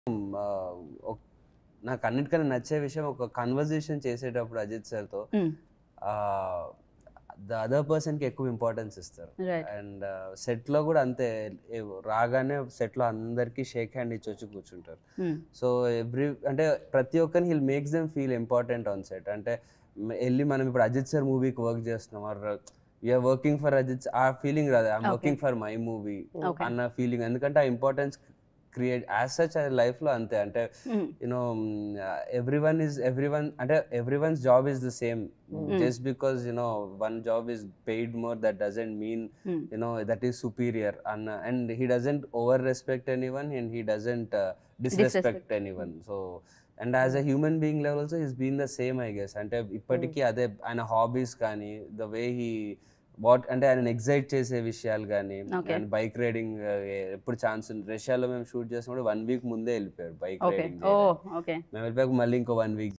ఆ, ఒక్- నాకు అన్నిటికన్నా నచ్చే విషయం ఒక కన్వర్జేషన్ చేసేటప్పుడు అజిత్ సార్తో ద అదర్ పర్సన్కి ఎక్కువ ఇంపార్టెన్స్ ఇస్తారు రైట్ అండ్ సెట్లో కూడా అంతే ఏ- రాగానే సెట్లో అందరికీ షేక్ హ్యాండ్ ఇచ్చి వచ్చి కూర్చుంటారు సో ఎవ్రీ అంటే ప్రతి ఒక్కరిని he'll makes them feel important on set అంటే మ- వెళ్ళి మనం ఇప్పుడు అజిత్ సార్ మూవీకి వర్క్ చేస్తున్నాం are you are working for Ajith ఆ ఫీలింగ్ రాదు I'm Okay. Working for my movie Okay. అన్న ఫీలింగ్ ఎందుకంటే ఆ ఇంపార్టెన్స్ క్రియేట్ యాజ్ సచ్ లైఫ్లో అంతే అంటే you know everyone is everyone అంటే everyone's job is the same just because you know one job is paid more that doesn't mean you know that is superior and uh, and he doesn't over respect anyone and he doesn't uh, disrespect, Disrespect. anyone so and as a human being level also he's been the same i guess అంటే ఇప్పటికీ అదే ఆయన hobbies కానీ the way he what అంటే ఆయన excite చేసే విషయాలు కానీ Okay. అండ్ బైక్ రైడింగ్ ఎప్పుడు ఛాన్స్ ఉంది రష్యాలో మేము షూట్ చేసినప్పుడు వన్ వీక్ ముందే వెళ్ళిపోయారు bike okay riding oh okay మేము వెళ్ళిపోయాక మళ్ళీ ఇంకో వన్ వీక్